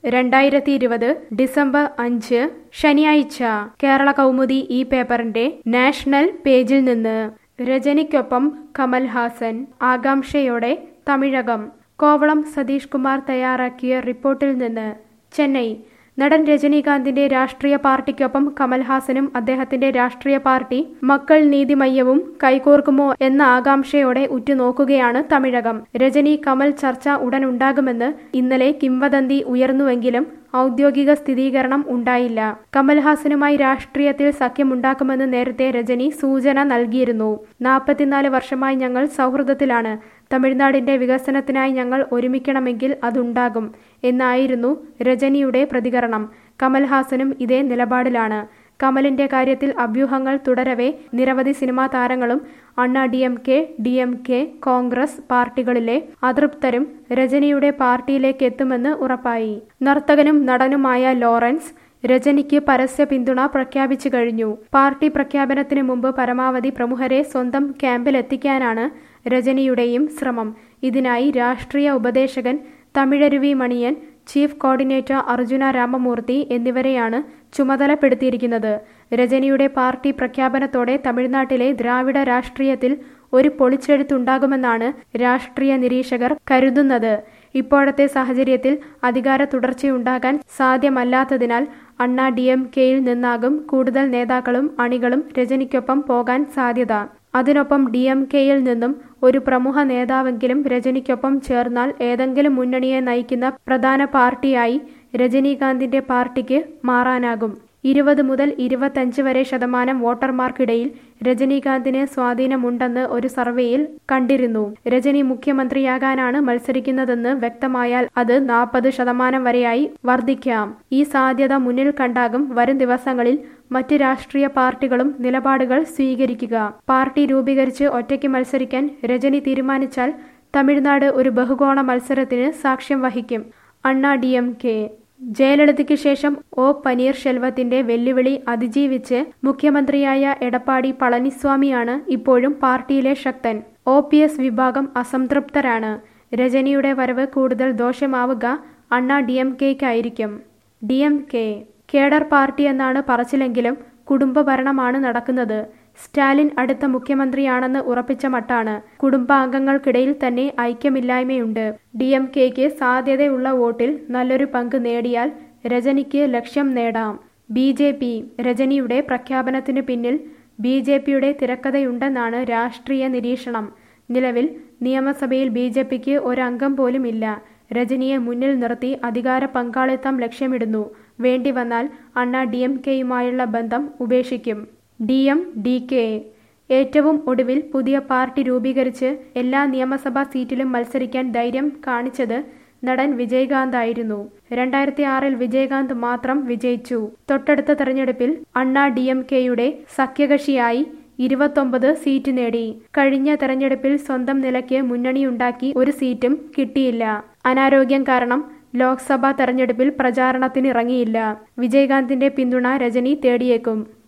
രണ്ടായിരത്തി ഇരുപത് ഡിസംബർ അഞ്ച് ശനിയാഴ്ച കേരള കൗമുദി ഈ പേപ്പറിന്റെ നാഷണൽ പേജിൽ നിന്ന് രജനിക്കൊപ്പം കമൽഹാസൻ ആകാംക്ഷയോടെ തമിഴകം കോവളം സതീഷ് കുമാർ തയ്യാറാക്കിയ റിപ്പോർട്ടിൽ നിന്ന് ചെന്നൈ നടൻ രജനീകാന്തിന്റെ രാഷ്ട്രീയ പാർട്ടിക്കൊപ്പം കമൽഹാസനും അദ്ദേഹത്തിന്റെ രാഷ്ട്രീയ പാർട്ടി മക്കൾ നീതിമയ്യവും കൈകോർക്കുമോ എന്ന ആകാംക്ഷയോടെ ഉറ്റുനോക്കുകയാണ് തമിഴകം രജനി കമൽ ചർച്ച ഉടൻ ഉണ്ടാകുമെന്ന് ഇന്നലെ കിംവദന്തി ഉയർന്നുവെങ്കിലും ഔദ്യോഗിക സ്ഥിരീകരണം ഉണ്ടായില്ല കമൽഹാസനുമായി രാഷ്ട്രീയത്തിൽ സഖ്യമുണ്ടാക്കുമെന്ന് നേരത്തെ രജനി സൂചന നൽകിയിരുന്നു നാൽപ്പത്തിനാല് വർഷമായി ഞങ്ങൾ സൗഹൃദത്തിലാണ് തമിഴ്നാടിന്റെ വികസനത്തിനായി ഞങ്ങൾ ഒരുമിക്കണമെങ്കിൽ അതുണ്ടാകും എന്നായിരുന്നു രജനിയുടെ പ്രതികരണം കമൽഹാസനും ഇതേ നിലപാടിലാണ് കമലിന്റെ കാര്യത്തിൽ അഭ്യൂഹങ്ങൾ തുടരവെ നിരവധി സിനിമാ താരങ്ങളും Anna D M K D M K Congress പാർട്ടികളിലെ അതൃപ്തരും രജനിയുടെ പാർട്ടിയിലേക്ക് എത്തുമെന്ന് ഉറപ്പായി നർത്തകനും നടനുമായ ലോറൻസ് രജനിക്ക് പരസ്യ പിന്തുണ പ്രഖ്യാപിച്ചു കഴിഞ്ഞു പാർട്ടി പ്രഖ്യാപനത്തിന് മുമ്പ് പരമാവധി പ്രമുഖരെ സ്വന്തം ക്യാമ്പിലെത്തിക്കാനാണ് രജനിയുടെയും ശ്രമം ഇതിനായി രാഷ്ട്രീയ ഉപദേശകൻ തമിഴരുവി മണിയൻ ചീഫ് കോർഡിനേറ്റർ അർജുന രാമമൂർത്തി എന്നിവരെയാണ് ചുമതലപ്പെടുത്തിയിരിക്കുന്നത് രജനിയുടെ പാർട്ടി പ്രഖ്യാപനത്തോടെ തമിഴ്നാട്ടിലെ ദ്രാവിഡ രാഷ്ട്രീയത്തിൽ ഒരു പൊളിച്ചെഴുത്തുണ്ടാകുമെന്നാണ് രാഷ്ട്രീയ നിരീക്ഷകർ കരുതുന്നത് ഇപ്പോഴത്തെ സാഹചര്യത്തിൽ അധികാര തുടർച്ചയുണ്ടാകാൻ സാധ്യമല്ലാത്തതിനാൽ അണ്ണാ ഡി എം കെയിൽ നിന്നാകും കൂടുതൽ നേതാക്കളും അണികളും രജനിക്കൊപ്പം പോകാൻ സാധ്യത അതിനൊപ്പം ഡി എം കെയിൽ നിന്നും ഒരു പ്രമുഖ നേതാവെങ്കിലും രജനിക്കൊപ്പം ചേർന്നാൽ ഏതെങ്കിലും മുന്നണിയെ നയിക്കുന്ന പ്രധാന പാർട്ടിയായി രജനീകാന്തിന്റെ പാർട്ടിക്ക് മാറാനാകും ഇരുപത് മുതൽ ഇരുപത്തഞ്ച് വരെ ശതമാനം വോട്ടർമാർക്കിടയിൽ രജനീകാന്തിന് സ്വാധീനമുണ്ടെന്ന് ഒരു സർവേയിൽ കണ്ടിരുന്നു രജനി മുഖ്യമന്ത്രിയാകാനാണ് മത്സരിക്കുന്നതെന്ന് വ്യക്തമായാൽ അത് നാൽപ്പത് ശതമാനം വരെയായി വർദ്ധിക്കാം ഈ സാധ്യത മുന്നിൽ കണ്ടാകും വരും ദിവസങ്ങളിൽ മറ്റ് രാഷ്ട്രീയ പാർട്ടികളും നിലപാടുകൾ സ്വീകരിക്കുക പാർട്ടി രൂപീകരിച്ച് ഒറ്റയ്ക്ക് മത്സരിക്കാൻ രജനി തീരുമാനിച്ചാൽ തമിഴ്നാട് ഒരു ബഹുകോണ മത്സരത്തിന് സാക്ഷ്യം വഹിക്കും അണ്ണാ ഡി എം കെ ജയലളിതയ്ക്ക് ശേഷം ഒ പനീർശെൽവത്തിന്റെ വെല്ലുവിളി അതിജീവിച്ച് മുഖ്യമന്ത്രിയായ എടപ്പാടി പളനിസ്വാമിയാണ് ഇപ്പോഴും പാർട്ടിയിലെ ശക്തൻ ഒ പി എസ് വിഭാഗം അസംതൃപ്തരാണ് രജനിയുടെ വരവ് കൂടുതൽ ദോഷമാവുക അണ്ണാ ഡി എം കെയ്ക്കായിരിക്കും D M K cadre party എന്നാണ് പറച്ചിലെങ്കിലും കുടുംബ ഭരണമാണ് നടക്കുന്നത് സ്റ്റാലിൻ അടുത്ത മുഖ്യമന്ത്രിയാണെന്ന് ഉറപ്പിച്ച മട്ടാണ് കുടുംബാംഗങ്ങൾക്കിടയിൽ തന്നെ ഐക്യമില്ലായ്മയുണ്ട് ഡി എം കെക്ക് സാധ്യതയുള്ള വോട്ടിൽ നല്ലൊരു പങ്ക് നേടിയാൽ രജനിക്ക് ലക്ഷ്യം നേടാം ബി ജെ പി രജനിയുടെ പ്രഖ്യാപനത്തിന് പിന്നിൽ ബി ജെ പിയുടെ തിരക്കഥയുണ്ടെന്നാണ് രാഷ്ട്രീയ നിരീക്ഷണം നിലവിൽ നിയമസഭയിൽ ബി ജെ പിക്ക് ഒരംഗം പോലും ഇല്ല രജനിയെ മുന്നിൽ നിർത്തി അധികാര പങ്കാളിത്തം ലക്ഷ്യമിടുന്നു വേണ്ടി വന്നാൽ അണ്ണ ഡി എം കെയുമായുള്ള ബന്ധം ഉപേക്ഷിക്കും ഡി എം ഡി കെ ഏറ്റവും ഒടുവിൽ പുതിയ പാർട്ടി രൂപീകരിച്ച് എല്ലാ നിയമസഭാ സീറ്റിലും മത്സരിക്കാൻ ധൈര്യം കാണിച്ചത് നടൻ വിജയകാന്ത് ആയിരുന്നു രണ്ടായിരത്തി ആറിൽ വിജയകാന്ത് മാത്രം വിജയിച്ചു തൊട്ടടുത്ത തെരഞ്ഞെടുപ്പിൽ അണ്ണാ ഡി എം കെയുടെ സഖ്യകക്ഷിയായി ഇരുപത്തൊമ്പത് സീറ്റ് നേടി കഴിഞ്ഞ തെരഞ്ഞെടുപ്പിൽ സ്വന്തം നിലയ്ക്ക് മുന്നണിയുണ്ടാക്കി ഒരു സീറ്റും കിട്ടിയില്ല അനാരോഗ്യം കാരണം ലോക്സഭാ തെരഞ്ഞെടുപ്പിൽ പ്രചാരണത്തിനിറങ്ങിയില്ല വിജയകാന്തിന്റെ പിന്തുണ രജനി തേടിയേക്കും